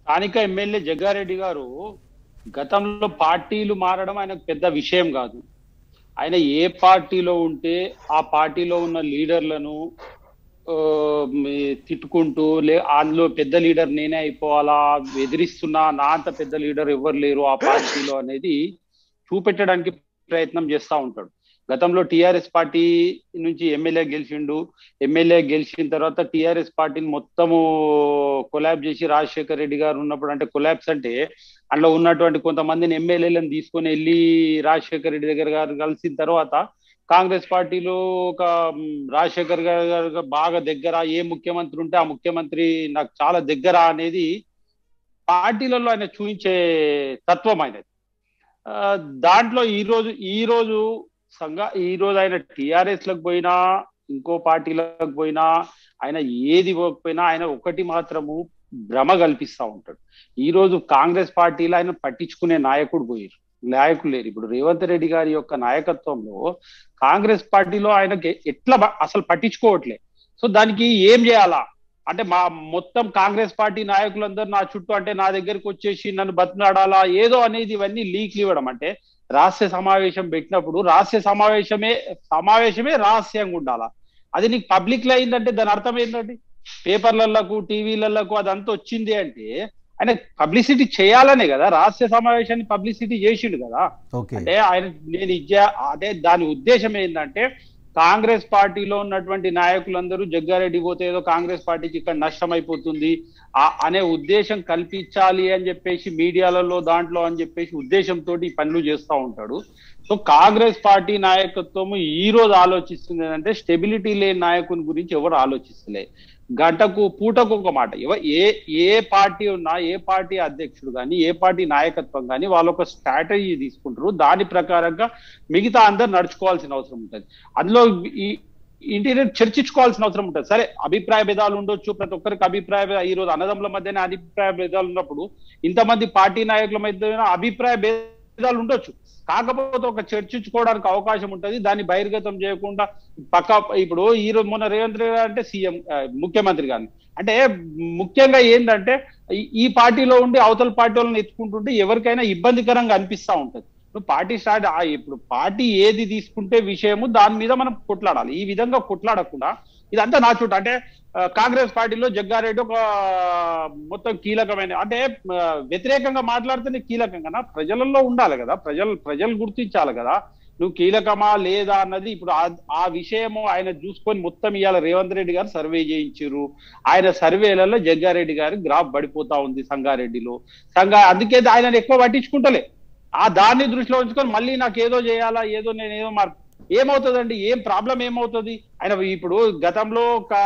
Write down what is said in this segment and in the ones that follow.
స్థానిక ఎమ్మెల్యే జగ్గారెడ్డి గారు గతంలో పార్టీలు మారడం ఆయనకు పెద్ద విషయం కాదు ఆయన ఏ పార్టీలో ఉంటే ఆ పార్టీలో ఉన్న లీడర్లను ఆ, మీ- తిట్టుకుంటూ లే అందులో పెద్ద లీడర్ నేనే అయిపోవాలా ఎదిరిస్తున్నా నా అంత పెద్ద లీడర్ ఎవరు లేరు ఆ పార్టీలో అనేది చూపెట్టడానికి ప్రయత్నం చేస్తా ఉంటాడు గతంలో టిఆర్ఎస్ పార్టీ నుంచి ఎమ్మెల్యే గెలిచిండు ఎమ్మెల్యే గెలిచిన తర్వాత టిఆర్ఎస్ పార్టీని మొత్తము కొలాబ్ చేసి రాజశేఖర్ రెడ్డి గారు ఉన్నప్పుడు అంటే కొలాబ్స్ అంటే అందులో ఉన్నటువంటి కొంతమందిని ఎమ్మెల్యేలను తీసుకొని వెళ్ళి రాజశేఖర్ రెడ్డి దగ్గర గారు కలిసిన తర్వాత కాంగ్రెస్ పార్టీలో ఒక మ్, రాజశేఖర్ గారు గారు బాగా దగ్గర ఏ ముఖ్యమంత్రి ఉంటే ఆ ముఖ్యమంత్రి నాకు చాలా దగ్గర అనేది పార్టీలలో ఆయన చూపించే తత్వం ఆయనది ఆ, దాంట్లో ఈ రోజు ఈ రోజు సంఘ ఈ రోజు ఆయన టిఆర్ఎస్ లకు పోయినా ఇంకో పార్టీలకు పోయినా ఆయన ఏది పోకపోయినా ఆయన ఒకటి మాత్రము భ్రమ కల్పిస్తా ఉంటాడు ఈ రోజు కాంగ్రెస్ పార్టీలో ఆయన పట్టించుకునే నాయకుడు పోయారు నాయకులు లేరు ఇప్పుడు రేవంత్ రెడ్డి గారి యొక్క నాయకత్వంలో కాంగ్రెస్ పార్టీలో ఆయనకి ఎట్లా బ- అసలు పట్టించుకోవట్లే సో దానికి ఏం చేయాలా అంటే మా మొత్తం కాంగ్రెస్ పార్టీ నాయకులందరూ నా చుట్టూ అంటే నా దగ్గరికి వచ్చేసి నన్ను బతినాడాలా ఏదో అనేది ఇవన్నీ లీక్లు ఇవ్వడం అంటే రహస్య సమావేశం పెట్టినప్పుడు రహస్య సమావేశమే సమావేశమే రహస్యంగా ఉండాలా అది నీకు పబ్లిక్ లో అయిందంటే దాని అర్థం ఏంటంటే పేపర్లకు టీవీలకు అదంతా వచ్చింది అంటే ఆయన పబ్లిసిటీ చేయాలనే కదా రహస్య సమావేశాన్ని పబ్లిసిటీ చేసిండు కదా ఓకే అంటే ఆయన నేను ఇచ్చే అదే దాని ఉద్దేశం ఏంటంటే కాంగ్రెస్ పార్టీలో ఉన్నటువంటి నాయకులందరూ జగ్గారెడ్డి పోతే ఏదో కాంగ్రెస్ పార్టీకి ఇక్కడ నష్టం అయిపోతుంది ఆ- అనే ఉద్దేశం కల్పించాలి అని చెప్పేసి మీడియాలలో దాంట్లో అని చెప్పేసి ఉద్దేశంతో ఈ పనులు చేస్తూ ఉంటాడు సో కాంగ్రెస్ పార్టీ నాయకత్వము ఈ రోజు ఆలోచిస్తుంది ఏంటంటే స్టెబిలిటీ లేని నాయకుని గురించి ఎవరు ఆలోచిస్తలే గంటకు పూటకు ఒక మాట ఎవ- ఏ ఏ పార్టీ ఉన్నా ఏ పార్టీ అధ్యక్షుడు కానీ ఏ పార్టీ నాయకత్వం కానీ వాళ్ళు ఒక స్ట్రాటజీ తీసుకుంటారు దాని ప్రకారంగా మిగతా అందరు నడుచుకోవాల్సిన అవసరం ఉంటుంది అందులో ఈ ఇంటీరియర్ చర్చించుకోవాల్సిన అవసరం ఉంటుంది సరే అభిప్రాయ భేదాలు ఉండొచ్చు ప్రతి ఒక్కరికి అభిప్రాయ భేద- ఈ రోజు అన్నదమ్ముల మధ్యనే అభిప్రాయ భేదాలు ఉన్నప్పుడు ఇంతమంది పార్టీ నాయకుల మధ్య అభిప్రాయ భేదాలు ఉండొచ్చు కాకపోతే ఒక చర్చించుకోవడానికి అవకాశం ఉంటది దాన్ని బహిర్గతం చేయకుండా పక్క ఇప్పుడు ఈ రోజు మొన్న రేవంత్ రెడ్డి గారు అంటే సీఎం ఆ, ముఖ్యమంత్రి గారిని అంటే ముఖ్యంగా ఏంటంటే ఈ- ఈ పార్టీలో ఉండి అవతల పార్టీ వాళ్ళని ఎత్తుకుంటుంటే ఎవరికైనా ఇబ్బందికరంగా అనిపిస్తా ఉంటది ఇప్పుడు పార్టీ స్టార్ట్ ఆ ఇప్పుడు పార్టీ ఏది తీసుకుంటే విషయము దాని మీద మనం కొట్లాడాలి ఈ విధంగా కొట్లాడకుండా ఇదంతా నా చుట్టూ అంటే ఆ, కాంగ్రెస్ పార్టీలో జగ్గారెడ్డి ఒక మొత్తం కీలకమైన అంటే ఆ, వ్యతిరేకంగా మాట్లాడితేనే కీలకంగా ప్రజలలో ఉండాలి కదా ప్రజలు ప్రజలు గుర్తించాలి కదా నువ్వు కీలకమా లేదా అన్నది ఇప్పుడు ఆ- ఆ విషయము ఆయన చూసుకొని మొత్తం ఇవాళ రేవంత్ రెడ్డి గారు సర్వే చేయించారు ఆయన సర్వేలలో జగ్గారెడ్డి గారి గ్రాఫ్ పడిపోతా ఉంది సంగారెడ్డిలో సంగా అందుకే ఆయన ఎక్కువ పట్టించుకుంటలే ఆ దాన్ని దృష్టిలో ఉంచుకొని మళ్ళీ నాకు ఏదో చేయాలా ఏదో నేను ఏదో మార్ ఏమవుతుందండి ఏం ప్రాబ్లం ఏమవుతుంది ఆయన ఇప్పుడు గతంలో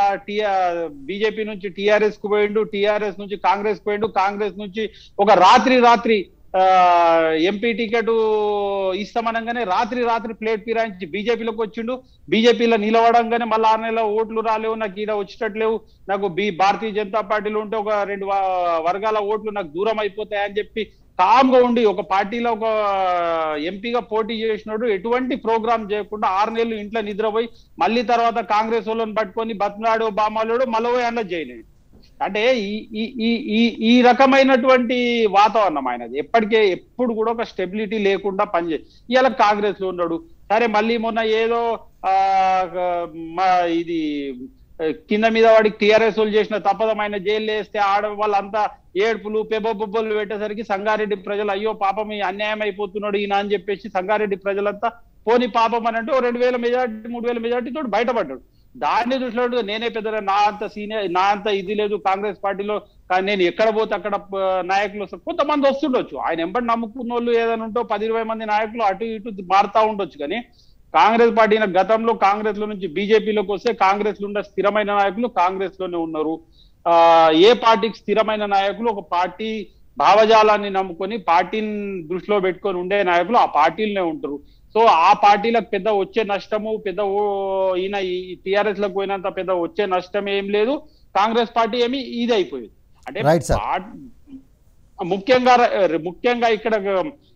బీజేపీ నుంచి టిఆర్ఎస్ కు పోయిండు టిఆర్ఎస్ నుంచి కాంగ్రెస్ కు పోయిండు కాంగ్రెస్ నుంచి ఒక రాత్రి రాత్రి ఎంపీ టికెట్ ఇస్తామనగానే రాత్రి రాత్రి ప్లేట్ పిరాయించి బీజేపీలోకి వచ్చిండు బీజేపీలో నిలవడంగానే మళ్ళీ ఆరు నెలల ఓట్లు రాలేవు నాకు ఈడ వచ్చేటట్లేవు నాకు బి భారతీయ జనతా పార్టీలో ఉంటే ఒక రెండు వ- వర్గాల ఓట్లు నాకు దూరం అయిపోతాయని చెప్పి కామ్గా ఉండి ఒక పార్టీలో ఒక ఎంపీగా పోటీ చేసినాడు ఎటువంటి ప్రోగ్రామ్ చేయకుండా ఆరు నెలలు ఇంట్లో నిద్రపోయి మళ్ళీ తర్వాత కాంగ్రెస్ వాళ్ళని పట్టుకొని బతినాడు బామాలుడు మళ్ళీ పోయి అన్నది చేయలేదు అంటే ఈ ఈ ఈ ఈ ఈ రకమైనటువంటి వాతావరణం ఆయనది ఎప్పటికే ఎప్పుడు కూడా ఒక స్టెబిలిటీ లేకుండా పనిచే ఇవాళ కాంగ్రెస్ లో ఉన్నాడు సరే మళ్ళీ మొన్న ఏదో ఆ మా ఇది ఆ, కింద మీద వాడికి టీఆర్ఎస్ వాళ్ళు చేసిన తప్పదమైన జైలు వేస్తే ఆడ వాళ్ళంతా ఏడుపులు పెబొబ్బొబ్బలు పెట్టేసరికి సంగారెడ్డి ప్రజలు అయ్యో పాపం ఈ అన్యాయం అయిపోతున్నాడు ఈయన అని చెప్పేసి సంగారెడ్డి ప్రజలంతా పోని పాపం అని అంటే ఓ రెండు వేల మెజార్టీ మూడు వేల మెజార్టీ తోటి బయటపడ్డాడు దాన్ని దృష్టిలో పెట్టుకొని నేనే పెద్ద నా అంత సీనియర్ నా అంత ఇది లేదు కాంగ్రెస్ పార్టీలో కానీ నేను ఎక్కడ పోతే అక్కడ ప- నాయకులు వస్తారు కొంతమంది వస్తుండొచ్చు ఆయన ఎంబడి నమ్ముకున్న వాళ్ళు ఏదైనా ఉంటో పది ఇరవై మంది నాయకులు అటు ఇటు మారుతా ఉండొచ్చు కానీ కాంగ్రెస్ పార్టీ అయిన గతంలో కాంగ్రెస్ లో నుంచి బీజేపీలోకి వస్తే కాంగ్రెస్ లో ఉన్న స్థిరమైన నాయకులు కాంగ్రెస్ లోనే ఉన్నారు ఆ ఏ పార్టీకి స్థిరమైన నాయకులు ఒక పార్టీ భావజాలాన్ని నమ్ముకొని పార్టీని దృష్టిలో పెట్టుకొని ఉండే నాయకులు ఆ పార్టీలనే ఉంటారు సో ఆ పార్టీలకు పెద్ద వచ్చే నష్టము పెద్ద ఓ- ఈయన ఈ టిఆర్ఎస్ లకు పోయినంత పెద్ద వచ్చే నష్టం ఏం లేదు కాంగ్రెస్ పార్టీ ఏమి ఇది అయిపోయింది అంటే Right, sir. పార్ట్- ముఖ్యంగా ర- ముఖ్యంగా ఇక్కడ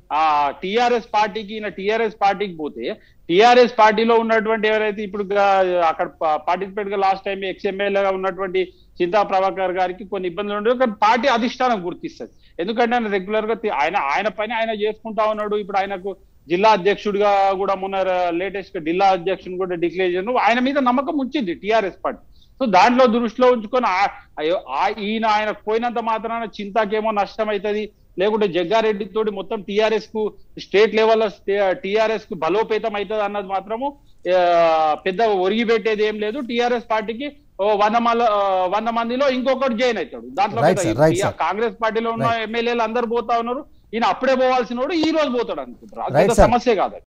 ఆ టిఆర్ఎస్ పార్టీకి ఈయన టిఆర్ఎస్ పార్టీకి పోతే టిఆర్ఎస్ పార్టీలో ఉన్నటువంటి ఎవరైతే ఇప్పుడు గా- అక్కడ పార్టిసిపేట్ గా లాస్ట్ టైం ఎక్స్ఎమ్మెల్యేగా ఉన్నటువంటి చింతా ప్రభాకర్ గారికి కొన్ని ఇబ్బందులు ఉండవు కానీ పార్టీ అధిష్టానం గుర్తిస్తుంది ఎందుకంటే ఆయన రెగ్యులర్ గా తి- ఆయన ఆయన పని ఆయన చేసుకుంటా ఉన్నాడు ఇప్పుడు ఆయనకు జిల్లా అధ్యక్షుడిగా కూడా మొన్న లేటెస్ట్ గా జిల్లా అధ్యక్షుని కూడా డిక్లేర్ చేయను ఆయన మీద నమ్మకం ఉంచింది టిఆర్ఎస్ పార్టీ సో దాంట్లో దృష్టిలో ఉంచుకొని ఆ- అయ్యో, ఆ- ఈయన ఆయన పోయినంత మాత్రాన చింతకేమో నష్టం అవుతుంది లేకుంటే జగ్గారెడ్డి తోటి మొత్తం టిఆర్ఎస్ కు స్టేట్ లెవెల్ టిఆర్ఎస్ కు బలోపేతం అవుతుంది అన్నది మాత్రము ఆ, పెద్ద ఒరిగి పెట్టేది ఏం లేదు టిఆర్ఎస్ పార్టీకి ఓ వంద మల ఆ, వంద మందిలో ఇంకొకటి జాయిన్ అవుతాడు దాంట్లో Right, పెద్ద sir. Right, ఈ sir. కాంగ్రెస్ పార్టీలో ఉన్న ఎమ్మెల్యేలు అందరు పోతా ఉన్నారు ఈయన అప్పుడే పోవాల్సిన వాడు ఈ రోజు పోతాడు అనుకుంటారు అది Right, పెద్ద sir. సమస్య కాదు